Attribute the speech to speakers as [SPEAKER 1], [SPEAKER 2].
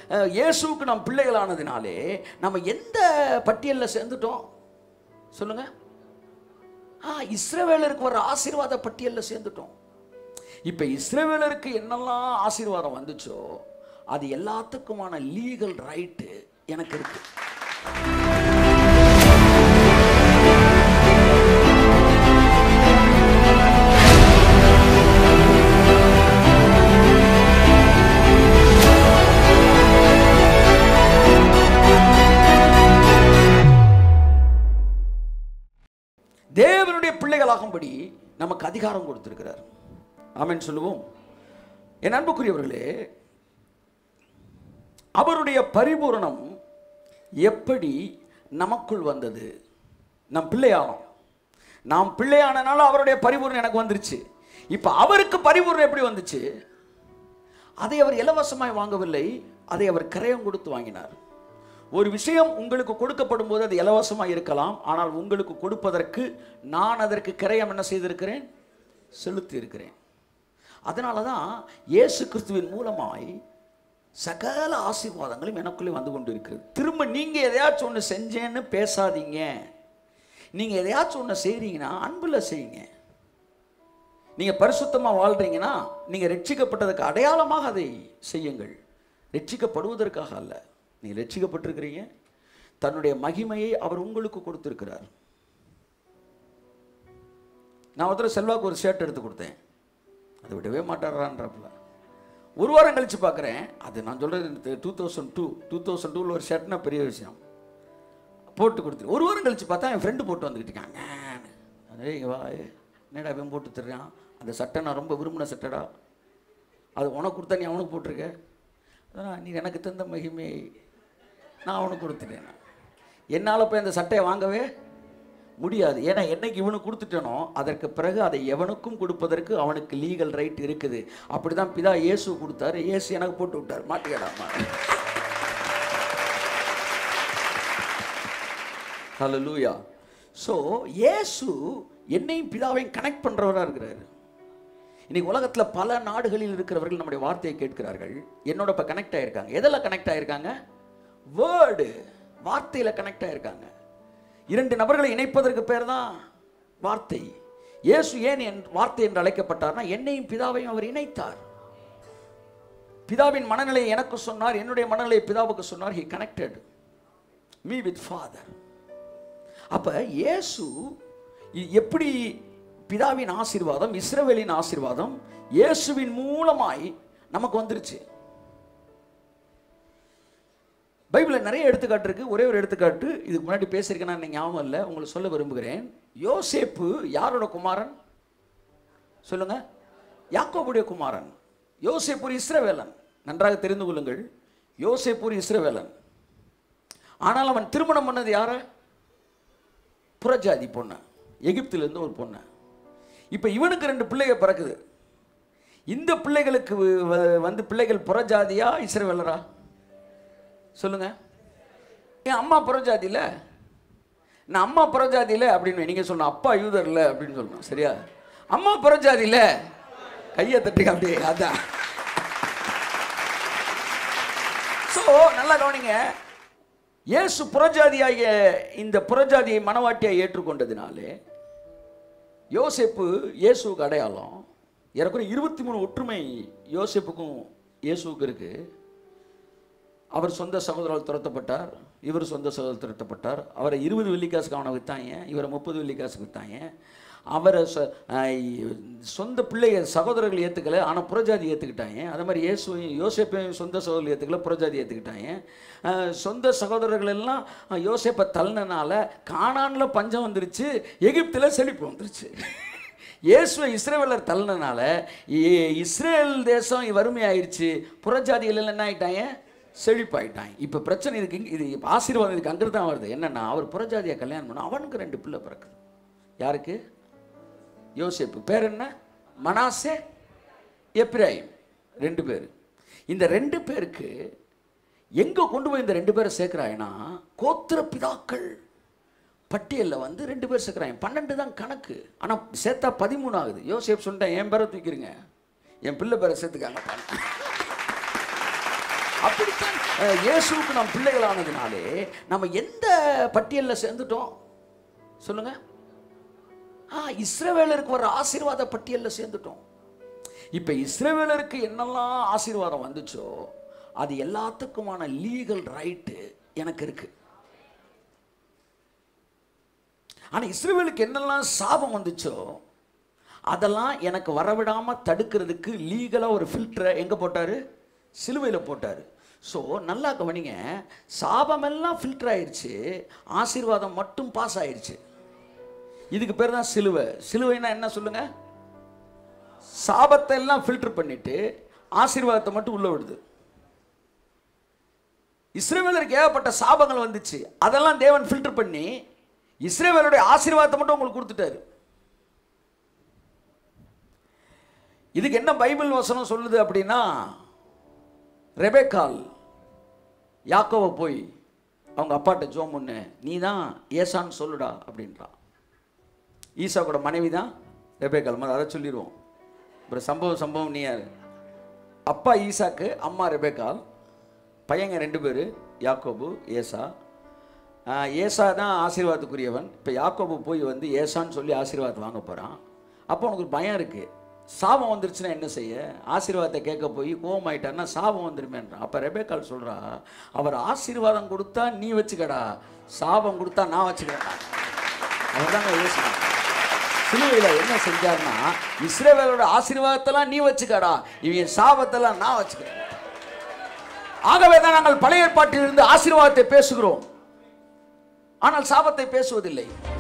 [SPEAKER 1] அஹ், இயேசுவுக்கு நாம் பிள்ளைகளானதினாலே நம்ம எந்த பட்டியலில் சேர்ந்துட்டோம் சொல்லுங்க ஆ இஸ்ரவேலருக்கு வர ஆசீர்வாத பட்டியலில் சேர்ந்துட்டோம் இப்போ இஸ்ரவேலருக்கு என்னெல்லாம் ஆசீர்வாதம் வந்துச்சோ அது எல்லாத்துக்குமான லீகல் ரைட்டு எனக்கு இருக்கு தேவனுடைய பிள்ளைகளாகும்படி நமக்கு அதிகாரம் கொடுத்திருக்கிறார் ஆமென் சொல்லுவோம் என் அன்புக்குரியவர்களே அவருடைய பரிபூரணம் எப்படி நமக்குள் வந்தது நம் பிள்ளையானோம் நாம் பிள்ளையானனால அவருடைய பரிபூரணம் எனக்கு வந்துருச்சு இப்போ அவருக்கு பரிபூரணம் எப்படி வந்துச்சு அதை அவர் இலவசமாய் வாங்கவில்லை அதை அவர் கிரயம் கொடுத்து வாங்கினார் ஒரு விஷயம் உங்களுக்கு கொடுக்கப்படும் போது அது இலவசமாக இருக்கலாம் ஆனால் உங்களுக்கு கொடுப்பதற்கு நான் அதற்கு கிரயம் என்ன செய்திருக்கிறேன் செலுத்தி இருக்கிறேன் அதனால தான் இயேசு கிறிஸ்துவின் மூலமாய் சகல ஆசீர்வாதங்களும் எனக்குள்ளே வந்து கொண்டு இருக்கிறது திரும்ப நீங்கள் எதையாச்சும் ஒன்று செஞ்சேன்னு பேசாதீங்க நீங்கள் எதையாச்சும் ஒன்று செய்கிறீங்கன்னா அன்பில் செய்யுங்க நீங்கள் பரிசுத்தமாக வாழ்கிறீங்கன்னா நீங்கள் ரட்சிக்கப்பட்டதுக்கு அடையாளமாக அதை செய்யுங்கள் ரட்சிக்கப்படுவதற்காக அல்ல நீங்கள் ரட்சிக்கப்பட்டிருக்கிறீங்க தன்னுடைய மகிமையை அவர் உங்களுக்கு கொடுத்திருக்கிறார் நான் ஒருத்தர் செல்வாக்கு ஒரு ஷர்ட் எடுத்து கொடுத்தேன் அதை விடவே மாட்டாரான்றப்பல ஒரு வாரம் கழித்து பார்க்குறேன் அது நான் சொல்கிறது two thousand two two thousand டூவில் ஒரு ஷர்ட்னா பெரிய விஷயம் போட்டு கொடுத்துரு ஒரு வாரம் கழித்து பார்த்தா என் ஃப்ரெண்டு போட்டு வந்துக்கிட்டு இருக்காங்க அதே இங்க வா ஏய், என்னடா இவன் போட்டு தர்றான் அந்த சட்டை நான் ரொம்ப விரும்பின சட்டைடா அது உனக்கு கொடுத்தா நீ அவனுக்கு போட்டிருக்க அதான் நீ எனக்கு தந்த மகிமை நான் அவனுக்கு கொடுத்துட்டேன் என்னால் போய் அந்த சட்டையை வாங்கவே முடியாது ஏன்னா என்னைக்கு இவனுக்கு கொடுத்துட்டனோ அதற்கு பிறகு அதை எவனுக்கும் கொடுப்பதற்கு அவனுக்கு லீகல் ரைட் இருக்குது அப்படி தான் பிதா இயேசு கொடுத்தாரு இயேசு எனக்கு போட்டு விட்டார் மாட்டிக்கடாமா ஹalleluya ஸோ இயேசு என்னையும் பிதாவையும் கனெக்ட் பண்ணுறவராக இருக்கிறாரு இன்னைக்கு உலகத்தில் பல நாடுகளில் இருக்கிறவர்கள் நம்முடைய வார்த்தையை கேட்கிறார்கள் என்னோட இப்போ கனெக்ட் ஆயிருக்காங்க எதில் கனெக்ட் ஆயிருக்காங்க வேர்டு வார்த்தையில் கனெக்ட் ஆயிருக்காங்க இரண்டு நபர்களை இணைப்பதற்கு பேர் தான் வார்த்தை இயேசு ஏன் என் வார்த்தை என்று அழைக்கப்பட்டார்னா என்னையும் பிதாவையும் அவர் இணைத்தார் பிதாவின் மனநிலையை எனக்கு சொன்னார் என்னுடைய மனநிலையை பிதாவுக்கு சொன்னார் he connected me with father அப்ப இயேசு இ- எப்படி பிதாவின் ஆசீர்வாதம் இஸ்ரவேலின் ஆசீர்வாதம் இயேசுவின் மூலமாய் நமக்கு வந்துருச்சு பைபிளில் நிறைய எடுத்துக்காட்டு இருக்கு ஒரே ஒரு எடுத்துக்காட்டு இதுக்கு முன்னாடி பேசியிருக்கேன் எனக்கு ஞாபகம் இல்லை உங்களுக்கு சொல்ல விரும்புகிறேன் யோசேப்பு யாரோட குமாரன் சொல்லுங்க யாக்கோபுடைய குமாரன் யோசேப்பு ஒரு இஸ்ரவேலன் நன்றாக தெரிந்து கொள்ளுங்கள் யோசேப்பு ஒரு இஸ்ரவேலன் ஆனால் அவன் திருமணம் பண்ணது யார புறஜாதி பொண்ணு எகிப்திலிருந்து ஒரு பொண்ணு இப்போ இவனுக்கு ரெண்டு பிள்ளைகள் பிறக்குது இந்த பிள்ளைகளுக்கு வ- வ- வந்து பிள்ளைகள் புறஜாதியா இஸ்ரவேலரா சொல்லுங்க என் அம்மா புறஜாதியில் நான் அம்மா புறஜாதியில் அப்படின்னு நீங்கள் சொல்லணும் அப்பா யூதர்ல அப்படின்னு சொல்லணும் சரியா அம்மா புறஜாதியில் கையை தட்டுங்க அப்படியே அதான் ஸோ நல்லா கவனிங்க இயேசு புறஜாதியாகிய இந்த புறஜாதியை மனவாட்டியை ஏற்றுக்கொண்டதினாலே யோசேப்பு இயேசுவுக்கு அடையாளம் ஏறக்குறைய இருபத்தி மூணு ஒற்றுமை யோசேப்புக்கும் இயேசுவுக்கு இருக்கு அவர் சொந்த சகோதரால் துரத்தப்பட்டார் இவர் சொந்த சகோதரர் துரத்தப்பட்டார் அவரை இருபது வெள்ளிக்காசுக்கு அவனை வித்தாங்க இவரை முப்பது வெள்ளிக்காசுக்கு வித்தாங்க அவரை சொ- ஆஹ் சொந்த பிள்ளைய சகோதரர்கள் ஏற்றுக்கல ஆனால் புறஜாதி ஏற்றுக்கிட்டாங்க அதே மாதிரி இயேசுவையும் யோசேப்பையும் சொந்த சகோதரர்கள் ஏற்றுக்கல புறஜாதி ஏற்றுக்கிட்டாங்க ஆஹ் சொந்த சகோதரர்கள் எல்லாம் யோசேப்பை தள்ளினால கானானில் பஞ்சம் வந்துருச்சு எகிப்தில் செழிப்பு வந்துருச்சு இயேசுவை இஸ்ரேவேலர் தள்ளினால இஸ்ரேல் தேசம் வறுமையாயிருச்சு புறஜாதிகள் எல்லாம் என்ன ஆயிட்டாங்க செழிப்பாயிட்டாங்க இப்போ பிரச்சனை இதுக்கு இங்க- இது இப்ப ஆசீர்வாதம் இதுக்கு அங்கிட்டு தான் வருது என்னன்னா அவர் புறஜாதியை கல்யாணம் பண்ண அவனுக்கு ரெண்டு பிள்ளை பிறக்குது யாருக்கு யோசேப்பு பேர் என்ன மனாசே எப்ராயிம் ரெண்டு பேர் இந்த ரெண்டு பேருக்கு எங்க கொண்டு போய் இந்த ரெண்டு பேரை சேர்க்கிறாங்கன்னா கோத்திர பிதாக்கள் பட்டியலில் வந்து ரெண்டு பேர் சேர்க்குறாங்க பன்னெண்டு தான் கணக்கு ஆனால் சேர்த்தா பதிமூணு ஆகுது யோசேப் சொல்லிட்டேன் என் பேரை தூக்கிடுங்க என் பிள்ளை பேரை சேர்த்துக்காங்க அப்படித்தான் அஹ், இயேசுவுக்கு நாம் பிள்ளைகளானதுனாலே நம்ம எந்த பட்டியலில் சேர்ந்துட்டோம் சொல்லுங்க ஆ இஸ்ரவேலருக்கு வர ஆசீர்வாத பட்டியலில் சேர்ந்துட்டோம் இப்போ இஸ்ரவேலருக்கு என்னெல்லாம் ஆசீர்வாதம் வந்துச்சோ அது எல்லாத்துக்குமான லீகல் ரைட்டு எனக்கு இருக்கு ஆனால் இஸ்ரவேலுக்கு என்னெல்லாம் சாபம் வந்துச்சோ அதெல்லாம் எனக்கு வரவிடாமல் தடுக்கிறதுக்கு லீகலாக ஒரு ஃபில்டரை எங்கே போட்டார் சிலுவையில் போட்டார் ஸோ நல்லா கவனிங்க சாபமெல்லாம் ஃபில்டர் ஆயிடுச்சு ஆசீர்வாதம் மட்டும் பாஸ் ஆயிடுச்சு இதுக்கு பேர் தான் சிலுவை சிலுவைனா என்ன சொல்லுங்க சாபத்தை எல்லாம் ஃபில்டர் பண்ணிட்டு ஆசீர்வாதத்தை மட்டும் உள்ள விடுது இஸ்ரேவேலருக்கு ஏகப்பட்ட சாபங்கள் வந்துச்சு அதெல்லாம் தேவன் ஃபில்டர் பண்ணி இஸ்ரேவேலுடைய ஆசீர்வாதத்தை மட்டும் உங்களுக்கு கொடுத்துட்டாரு இதுக்கு என்ன பைபிள் வசனம் சொல்லுது அப்படின்னா ரெபேக்கால் யாக்கோவை போய் அவங்க அப்பாட்ட ஜோம் பண்ணு நீ தான் ஏசான்னு சொல்லுடா அப்படின்றான் ஈசாவோட மனைவி தான் ரெபேக்கால் மாதிரி அதை சொல்லிடுவோம் அப்புறம் சம்பவம் சம்பவம் நீ யாரு அப்பா ஈசாக்கு அம்மா ரெபேக்கால் பையங்க ரெண்டு பேர் யாக்கோபு ஏசா ஆஹ் ஏசா தான் ஆசீர்வாதத்துக்குரியவன் இப்போ யாக்கோபு போய் வந்து ஏசான்னு சொல்லி ஆசீர்வாதம் வாங்க போகிறான் அப்போ உனக்கு ஒரு பயம் இருக்குது சாபம் வந்துருச்சுன்னா என்ன செய்ய ஆசீர்வாதத்தை கேட்க போய் கோவம் ஆயிட்டான்னா சாபம் வந்துருமேன்றான் அப்போ ரெபேக்கால் சொல்கிறா அவர் ஆசீர்வாதம் கொடுத்தா நீ வச்சுக்கடா சாபம் கொடுத்தா நான் வச்சுக்கிறேன் அவர் தாங்க யோசனை சிலுவையில் என்ன செஞ்சார்னா இஸ்ரேவேலோட ஆசீர்வாதத்தெல்லாம் நீ வச்சுக்கடா இவங்க சாபத்தெல்லாம் நான் வச்சுக்கிறேன் ஆகவே தான் நாங்கள் பழைய ஏற்பாட்டிலிருந்து ஆசீர்வாதத்தை பேசுகிறோம் ஆனால் சாபத்தை பேசுவதில்லை